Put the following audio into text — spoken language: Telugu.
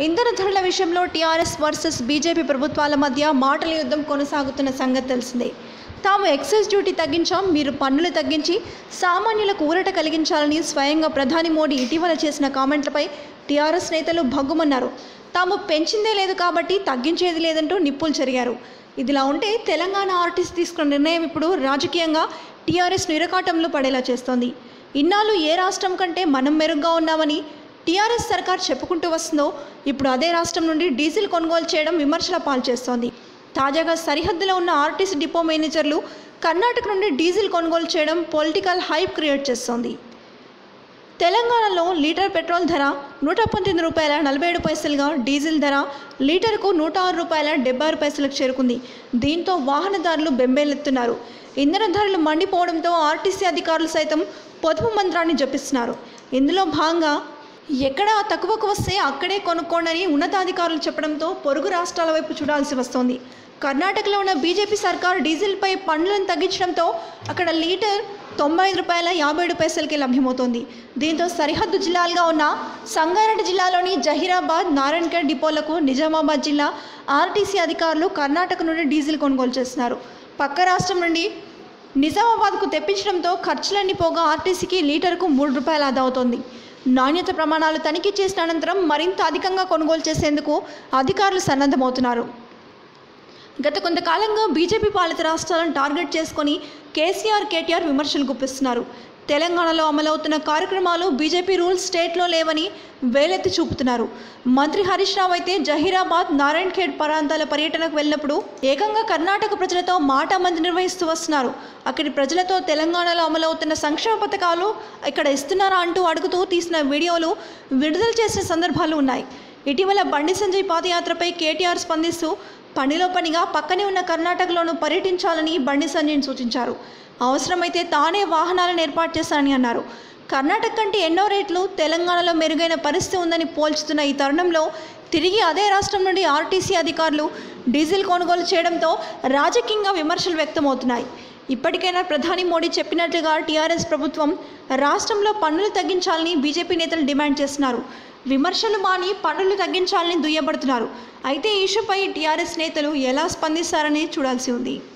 ఇంధన ధరల విషయంలో టీఆర్ఎస్ వర్సెస్ బీజేపీ ప్రభుత్వాల మధ్య మాటల యుద్ధం కొనసాగుతున్న సంగతి తెలిసిందే తాము ఎక్సైజ్ డ్యూటీ తగ్గించాం మీరు పన్నులు తగ్గించి సామాన్యులకు ఊరట కలిగించాలని స్వయంగా ప్రధాని మోడీ ఇటీవల చేసిన కామెంట్లపై టీఆర్ఎస్ నేతలు భగ్గుమన్నారు తాము పెంచిందే లేదు కాబట్టి తగ్గించేది లేదంటూ నిప్పులు చెరిగారు ఇదిలా ఉంటే తెలంగాణ ఆర్టిస్ట్ తీసుకున్న నిర్ణయం ఇప్పుడు రాజకీయంగా టీఆర్ఎస్ నిరకాటంలో పడేలా చేస్తోంది ఇన్నాళ్ళు ఏ రాష్ట్రం కంటే మనం మెరుగ్గా ఉన్నామని టీఆర్ఎస్ సర్కార్ చెప్పుకుంటూ వస్తుందో ఇప్పుడు అదే రాష్ట్రం నుండి డీజిల్ కొనుగోలు చేయడం విమర్శల పాలు చేస్తోంది తాజాగా సరిహద్దులో ఉన్న ఆర్టీసీ డిపో మేనేజర్లు కర్ణాటక నుండి డీజిల్ కొనుగోలు చేయడం పొలిటికల్ హైప్ క్రియేట్ చేస్తోంది తెలంగాణలో లీటర్ పెట్రోల్ ధర నూట పంతొమ్మిది రూపాయల నలభై ఏడు పైసలుగా డీజిల్ ధర లీటర్కు నూట ఆరు రూపాయల డెబ్బై ఆరు పైసలకు చేరుకుంది దీంతో వాహనదారులు బెంబేలెత్తున్నారు ఇంధన ధరలు మండిపోవడంతో ఆర్టీసీ అధికారులు సైతం పొదుపు మంత్రాన్ని జపిస్తున్నారు ఇందులో భాగంగా ఎక్కడ తక్కువకు వస్తే అక్కడే కొనుక్కోండని ఉన్నతాధికారులు చెప్పడంతో పొరుగు రాష్ట్రాల వైపు చూడాల్సి వస్తోంది కర్ణాటకలో ఉన్న బీజేపీ సర్కార్ డీజిల్పై పన్నులను తగ్గించడంతో అక్కడ లీటర్ తొంభై ఐదు రూపాయల యాభై ఏడు పైసలకి లభ్యమవుతోంది దీంతో సరిహద్దు జిల్లాలుగా ఉన్న సంగారెడ్డి జిల్లాలోని జహీరాబాద్ నారాయణఖేడ్ డిపోలకు నిజామాబాద్ జిల్లా ఆర్టీసీ అధికారులు కర్ణాటక నుండి డీజిల్ కొనుగోలు చేస్తున్నారు పక్క రాష్ట్రం నుండి నిజామాబాద్కు తెప్పించడంతో ఖర్చులన్నీ పోగా ఆర్టీసీకి లీటర్కు మూడు రూపాయలు ఆదా అవుతోంది నాణ్యత ప్రమాణాలు తనిఖీ చేసిన అనంతరం మరింత అధికంగా కొనుగోలు చేసేందుకు అధికారులు సన్నద్ధమవుతున్నారు గత కొంతకాలంగా బీజేపీ పాలిత రాష్ట్రాలను టార్గెట్ చేసుకొని కేసీఆర్ కేటీఆర్ విమర్శలు గుప్పిస్తున్నారు తెలంగాణలో అమలవుతున్న కార్యక్రమాలు బీజేపీ రూల్స్ స్టేట్లో లేవని వేలెత్తి చూపుతున్నారు మంత్రి హరీష్ రావు అయితే జహీరాబాద్ నారాయణ్ ఖేడ్ ప్రాంతాల పర్యటనకు వెళ్ళినప్పుడు ఏకంగా కర్ణాటక ప్రజలతో మాటామంది నిర్వహిస్తూ వస్తున్నారు అక్కడి ప్రజలతో తెలంగాణలో అమలవుతున్న సంక్షేమ పథకాలు ఇక్కడ ఇస్తున్నారా అంటూ అడుగుతూ తీసిన వీడియోలు విడుదల చేసిన సందర్భాలు ఉన్నాయి ఇటీవల బండి సంజయ్ పాదయాత్రపై కేటీఆర్ స్పందిస్తూ పనిలో పనిగా పక్కనే ఉన్న కర్ణాటకలోనూ పర్యటించాలని బండి సంజయ్ని సూచించారు అవసరమైతే తానే వాహనాలను ఏర్పాటు చేశానని అన్నారు కర్ణాటక కంటే ఎన్నో రేట్లు తెలంగాణలో మెరుగైన పరిస్థితి ఉందని పోల్చుతున్న ఈ తరుణంలో తిరిగి అదే రాష్ట్రం నుండి ఆర్టీసీ అధికారులు డీజిల్ కొనుగోలు చేయడంతో రాజకీయంగా విమర్శలు వ్యక్తమవుతున్నాయి ఇప్పటికైనా ప్రధాని మోడీ చెప్పినట్లుగా టీఆర్ఎస్ ప్రభుత్వం రాష్ట్రంలో పన్నులు తగ్గించాలని బీజేపీ నేతలు డిమాండ్ చేస్తున్నారు విమర్శలు మాని పన్నులు తగ్గించాలని దుయ్యబడుతున్నారు అయితే ఈ ఇష్యూపై టీఆర్ఎస్ నేతలు ఎలా స్పందిస్తారని చూడాల్సి ఉంది